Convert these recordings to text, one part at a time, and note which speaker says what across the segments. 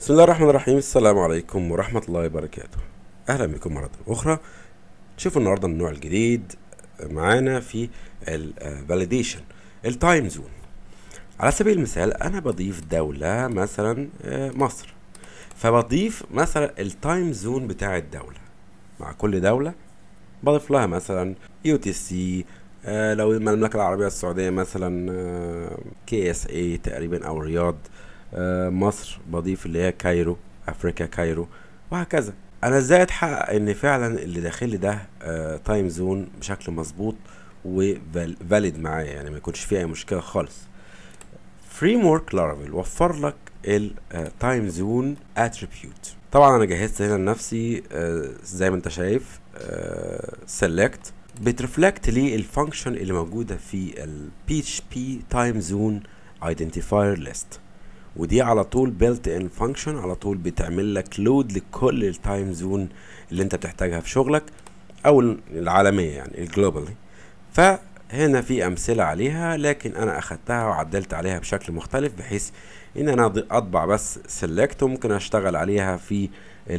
Speaker 1: بسم الله الرحمن الرحيم السلام عليكم ورحمة الله وبركاته أهلا بكم مرة أخرى شوفوا النهاردة النوع الجديد معانا في الفاليديشن التايم زون على سبيل المثال أنا بضيف دولة مثلا آه، مصر فبضيف مثلا التايم زون بتاع الدولة مع كل دولة بضيف لها مثلا يو تي سي لو المملكة العربية السعودية مثلا كي اس اي تقريبا او الرياض آه، مصر بضيف اللي هي كايرو افريكا كايرو وهكذا انا ازاي اتحقق ان فعلا اللي داخل لي ده تايم زون بشكل مظبوط وفاليد معايا يعني ما يكونش فيه اي مشكله خالص فريم ورك لارافيل وفر لك التايم زون اتريبيوت طبعا انا جهزت هنا لنفسي آه، زي ما انت شايف سيلكت بترفلكت لي الفانكشن اللي موجوده في البي اتش بي تايم زون ايدنتيفاير ليست ودي على طول بيلت ان فانكشن على طول بتعمل لك لود لكل التايم زون اللي انت بتحتاجها في شغلك او العالميه يعني الجلوبالي فهنا في امثله عليها لكن انا اخدتها وعدلت عليها بشكل مختلف بحيث ان انا أض- اطبع بس سيلكت وممكن اشتغل عليها في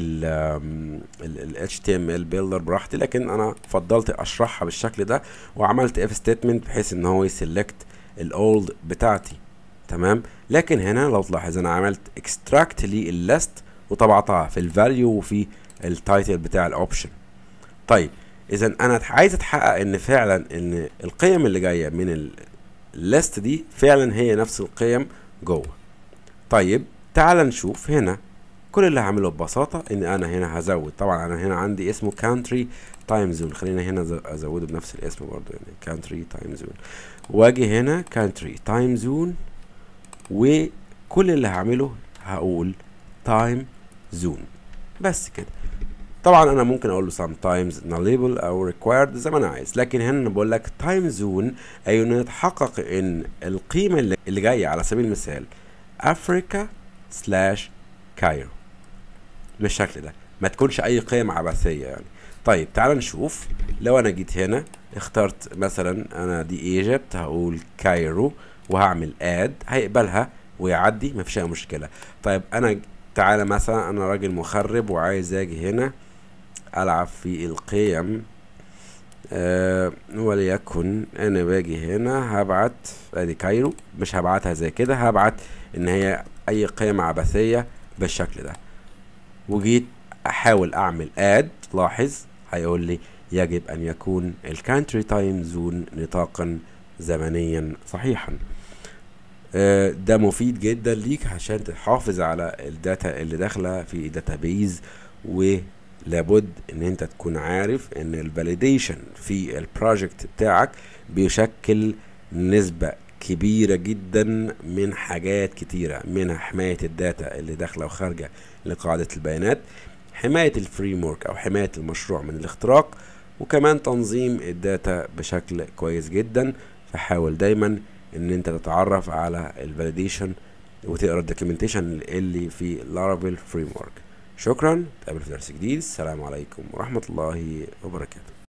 Speaker 1: ال HTML builder براحتي لكن انا فضلت اشرحها بالشكل ده وعملت if statement بحيث ان هو يسلكت الاولد بتاعتي تمام لكن هنا لو تلاحظ انا عملت extract للليست وطبعتها في الفاليو وفي التايتل بتاع الاوبشن طيب اذا انا عايز اتحقق ان فعلا ان القيم اللي جايه من الليست دي فعلا هي نفس القيم جوه طيب تعال نشوف هنا كل اللي هعمله ببساطة ان انا هنا هزود طبعا انا هنا عندي اسمه country time zone خلينا هنا ز- ازوده بنفس الاسم برضو يعني country time zone واجي هنا country time zone وكل اللي هعمله هقول time zone بس كده طبعا انا ممكن اقول له sometimes nullable او required زي ما انا عايز لكن هنا انا بقول لك time zone اي انه يتحقق ان القيمه اللي, اللي جايه على سبيل المثال افريكا سلاش كايرو بالشكل ده ما تكونش اي قيم عبثيه يعني طيب تعال نشوف لو انا جيت هنا اخترت مثلا انا دي ايجيبت هقول كايرو وهعمل اد هيقبلها ويعدي مفيش اي مشكله طيب انا تعالى مثلا انا راجل مخرب وعايز اجي هنا العب في القيم آه وليكن انا باجي هنا هبعت ادي كايرو مش هبعتها زي كده هبعت ان هي اي قيمة عبثية بالشكل ده وجيت احاول اعمل اد لاحظ هيقول لي يجب ان يكون الكانتري تايم زون نطاقا زمنيا صحيحا آه، ده مفيد جدا ليك عشان تحافظ على الداتا اللي داخله في داتابيز ولابد ان انت تكون عارف ان الفاليديشن في البروجكت بتاعك بيشكل نسبة كبيرة جدا من حاجات كتيرة منها حماية الداتا اللي داخلة وخارجة لقاعدة البيانات حماية الفريم ورك او حماية المشروع من الاختراق وكمان تنظيم الداتا بشكل كويس جدا فحاول دايما ان انت تتعرف على الفاليديشن وتقرا الدوكيومنتيشن اللي في لارافيل فريم ورك شكرا نتقابل في درس جديد السلام عليكم ورحمه الله وبركاته